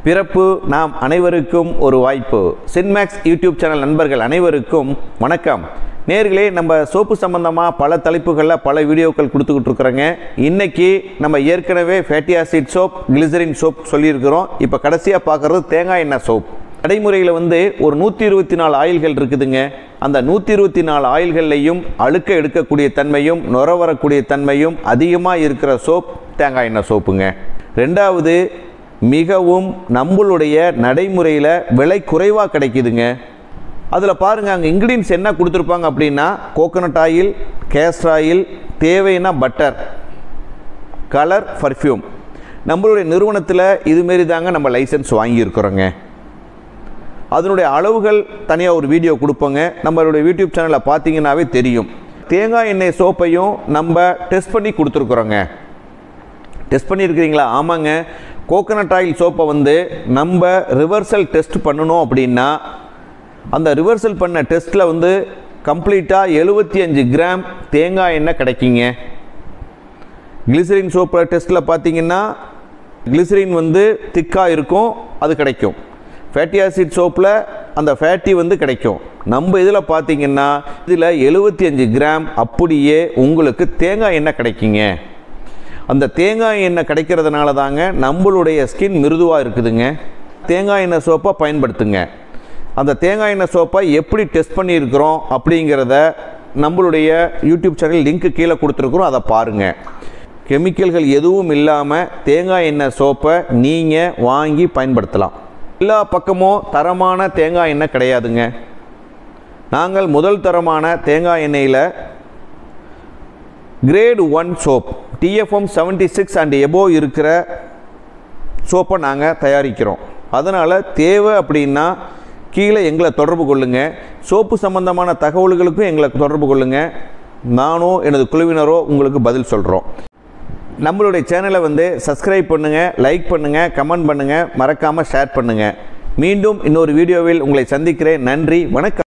பிறப்பு நாம் அனைவருக்கும் ஒரு வாய்ப்பு சின்மேக்ஸ் யூடியூப் சேனல் நண்பர்கள் அனைவருக்கும் வணக்கம் நேர்களே நம்ம சோப்பு சம்பந்தமாக பல தலைப்புகளில் பல வீடியோக்கள் கொடுத்துக்கிட்டு இருக்கிறோங்க இன்னைக்கு நம்ம ஏற்கனவே fatty acid soap glycerin soap சொல்லியிருக்கிறோம் இப்போ கடைசியாக பார்க்குறது தேங்காய் எண்ணெய் சோப் நடைமுறையில் வந்து ஒரு நூற்றி இருபத்தி நாலு ஆயில்கள் இருக்குதுங்க அந்த நூற்றி இருபத்தி நாலு ஆயில்கள்லையும் அழுக்க எடுக்கக்கூடிய தன்மையும் நுர வரக்கூடிய தன்மையும் அதிகமாக இருக்கிற சோப் தேங்காய் எண்ணெய் சோப்புங்க ரெண்டாவது மிகவும் நம்மளுடைய நடைமுறையில் விலை குறைவாக கிடைக்குதுங்க அதில் பாருங்கள் அங்கே இன்க்ரீடியன்ஸ் என்ன கொடுத்துருப்பாங்க அப்படின்னா கோகனட் ஆயில் கேஸ்டர் ஆயில் தேவைன்னா பட்டர் கலர் பர்ஃப்யூம் நம்மளுடைய நிறுவனத்தில் இதுமாரி தாங்க நம்ம லைசன்ஸ் வாங்கியிருக்கிறோங்க அதனுடைய அளவுகள் தனியாக ஒரு வீடியோ கொடுப்போங்க நம்மளுடைய யூடியூப் சேனலில் பார்த்தீங்கன்னாவே தெரியும் தேங்காய் எண்ணெய் சோப்பையும் நம்ம டெஸ்ட் பண்ணி கொடுத்துருக்குறோங்க டெஸ்ட் பண்ணியிருக்கிறீங்களா ஆமாங்க கோகனட் ஆயில் சோப்பை வந்து நம்ம ரிவர்சல் டெஸ்ட் பண்ணணும் அப்படின்னா அந்த ரிவர்சல் பண்ண டெஸ்ட்டில் வந்து கம்ப்ளீட்டாக எழுபத்தி அஞ்சு கிராம் தேங்காய் எண்ணெய் கிடைக்குங்க கிளிசரின் சோப்பு டெஸ்ட்டில் பார்த்தீங்கன்னா கிளிசரின் வந்து திக்காக இருக்கும் அது கிடைக்கும் ஃபேட்டி ஆசிட் சோப்பில் அந்த ஃபேட்டி வந்து கிடைக்கும் நம்ம இதில் பார்த்தீங்கன்னா இதில் எழுபத்தி அஞ்சு கிராம் அப்படியே உங்களுக்கு தேங்காய் எண்ணெய் கிடைக்குங்க அந்த தேங்காய் எண்ணெய் கிடைக்கிறதுனால தாங்க நம்மளுடைய ஸ்கின் மிருதுவாக இருக்குதுங்க தேங்காய் எண்ணெய் சோப்பை பயன்படுத்துங்க அந்த தேங்காய் எண்ணெய் சோப்பை எப்படி டெஸ்ட் பண்ணியிருக்கிறோம் அப்படிங்கிறத நம்மளுடைய யூடியூப் சேனல் லிங்க்கு கீழே கொடுத்துருக்குறோம் அதை பாருங்கள் கெமிக்கல்கள் எதுவும் இல்லாமல் தேங்காய் எண்ணெய் சோப்பை நீங்கள் வாங்கி பயன்படுத்தலாம் எல்லா பக்கமும் தரமான தேங்காய் எண்ணெய் கிடையாதுங்க நாங்கள் முதல் தரமான தேங்காய் எண்ணெயில் grade one soap TFM seventy six and above இருக்கிற சோப்பை நாங்கள் தயாரிக்கிறோம் அதனால் தேவை அப்படின்னா கீழே எங்களை தொடர்பு கொள்ளுங்கள் சோப்பு சம்பந்தமான தகவல்களுக்கும் எங்களை தொடர்பு கொள்ளுங்கள் நானோ எனது குழுவினரோ உங்களுக்கு பதில் சொல்கிறோம் நம்மளுடைய சேனலை வந்து சப்ஸ்கிரைப் பண்ணுங்கள் லைக் பண்ணுங்கள் கமெண்ட் பண்ணுங்கள் மறக்காமல் ஷேர் பண்ணுங்கள் மீண்டும் இன்னொரு வீடியோவில் உங்களை சந்திக்கிறேன் நன்றி வணக்கம்